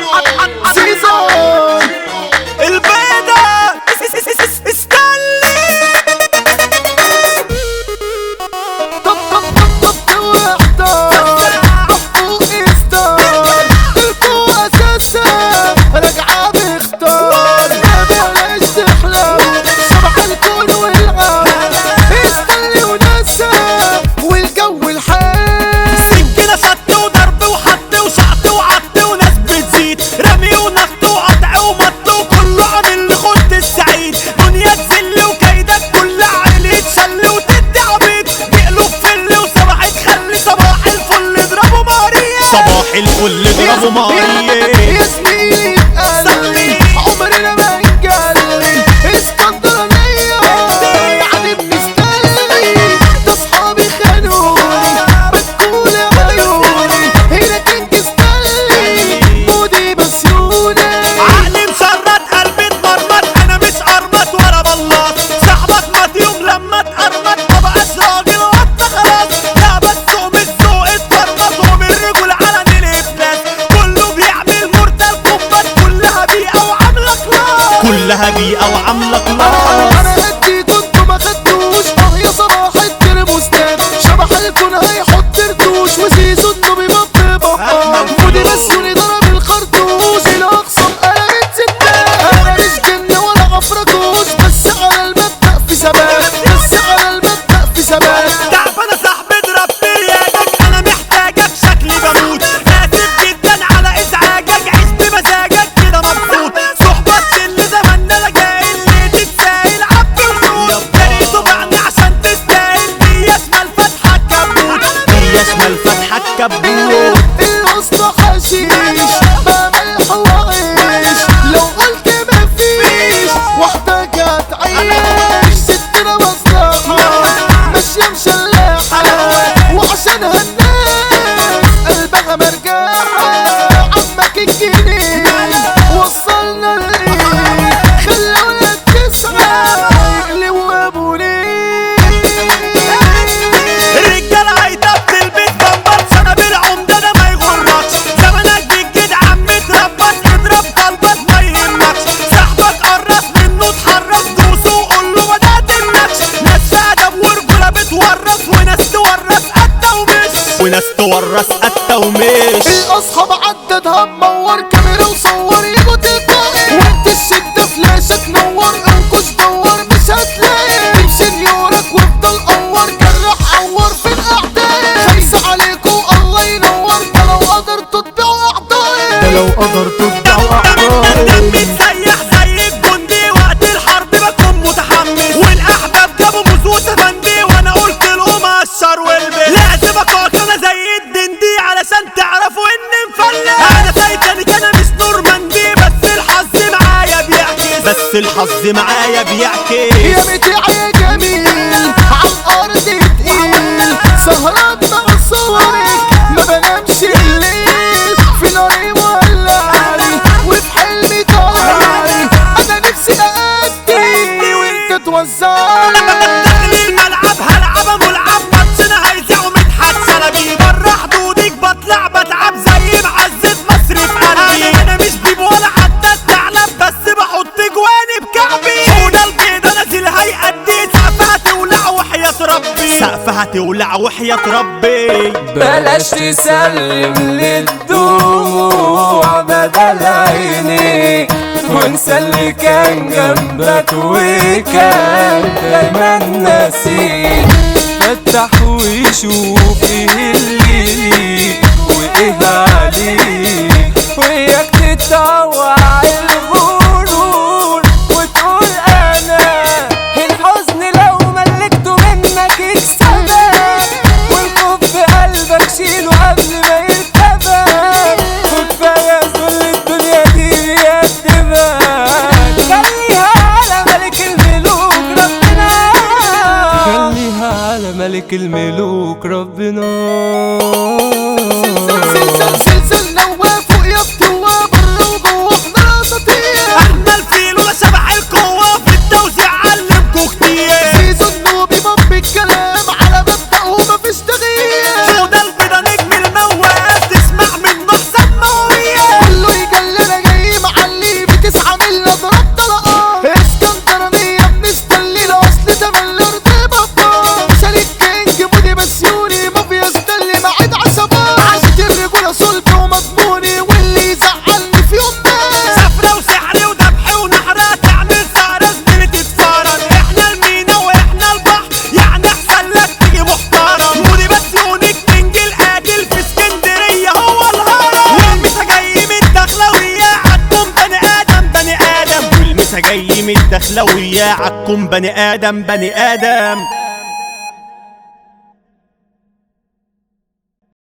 سيزون البيضة استني طب طب طب طب واحضر طقطق استار القوة أساسها راجعة باختار ما بلاش تحلم صباح الكون والعالم استني ونسى والجو الحار سكينة شط وضرب وحط وشعط وعط وناس بتزيد رمي ونخت وقطع ومط وكله عامل لخد السعيد دنيا تذل وكيدك كل عيل يتشل وتدي عبيط بيقلب فل وصباح تخلي صباح الفل اضربوا ماريا صباح الفل اضربوا ماريا يا زميلي قلبي عمرنا ما نجلي اسكندرانية يعني بنستني ده اصحابي خانوني بتقول عيوني هنا كنت استني مودي بسيوني عقلي مشرد قلبي اتمرمط انا مش قرمط ولا بلاط صاحبك مات يوم لما اتقرمط ما بقاش راجل وانت خلاص لا بس ومش ذوق اتفرمط ومن رجل على الافلاس كله بيعمل مرتل كوبات كلها بيئة وعاملة خلاص كلها بيئة وعاملة خلاص انا هديت انتوا ما خدتوش اه يا صباح الترموستات شبح الكون هيحط رتوش وزيزو انه بيبط بقى مودي بسيوني ضرب الخرطوش الاقصى قلبت ستات انا مش جن ولا عفركوش بس على المبدأ في ثبات بس على المبدأ في ثبات تعبانة صاحبي اضرب برياجك انا محتاجك شكلي بموت اسف جدا على ازعاجك عيش بمزاجك كده مبسوط صحبة اللي زماننا لجاي اللي تتسايل عبد الخوت تاني تبعني عشان تستاهل دي شمال فتحة كبوت دي شمال فتحة كبوت الوسط حشيش بعمل حوايش لو قلت مفيش واحدة جت عيش ستنا مصلحة ماشية مشلحة وعشانها الناس قلبها مرجاحة عمك الجنين وصلنا لإيه خلونا التسعة يقلبوا أبو الرجالة هيدا بتلبس بمبر سنة بالعمدة ده ما يغركش زمانك بالجد عم تربص اضرب قلبك ما يهمكش صاحبك قرص منه اتحرص دوسه وقول له ما تقتلنكش ناس في ادب ورجولة بتورث وناس تورث قتة ومش وناس تورث قتة ومش الاصحاب عددها منور كاميرا وصور يجوا تلقائي وقت الشدة فلاشك نور انقش دور مش هتلاقي تمشي نيورك وافضل قور جرح عور في الاعداء خمسة عليكم الله ينور ده لو قدرتوا تبيعوا اعضائي ده لو قدرتوا تبيعوا دم بتسيح زي الجندي وقت الحرب بكون متحمس والاحباب جابوا بوزوت افندي وانا قلت لهم قشر والبس لازم اقاتل انا زي الدندي علشان تعرفوا اني مفلس انا تايتانيك انا مش نورماندي بس الحظ معايا بيعكس بس الحظ معايا يا بيعكس متاع يا جميل عالارض تقيل سهران مع صورك ما بنامش الليل في ناري مولعلي وفي حلمي طالعلي انا نفسي اادي وانت توزعلي داخل الملعب هلعب ملعب ماتشنا هيزعوا مدحت شلبي بره حدودك بطلع بتعب زي معزة مصر في قلبي انا مش بيب ولا حتى الثعلب بس بحط جواني بكعبي حوضة البيضة نازل هيأدي سقفها تولع وحياة ربي سقفها تولع وحياة ربي بلاش تسلم للدموع بدل عيني وانسى اللي كان جنبك وكان دايما ناسي فتح وشوف ايه اللي ليك وايه عليك وياك تتطوع الغرور وتقول انا الحزن لو ملكته منك يكسبك والخوف في قلبك شيله قبل ما يركبك وكفايه ذل الدنيا دي بيقدمك خليها على ملك الملوك ربنا خليها على ملك الملوك ربنا زلزال زلزال نواف وقياف جوا بره وجوه احنا اساطير احنا الفيل ولا شبح القوة في التوزيع علمكوا كتير زيزو النوبي باب الكلام على مبدأ ومفيش تغيير حوضة البيضة نجم المواقف تسمع منه حساب مواويل كله يجلد لو وياعك كن بني ادم بني ادم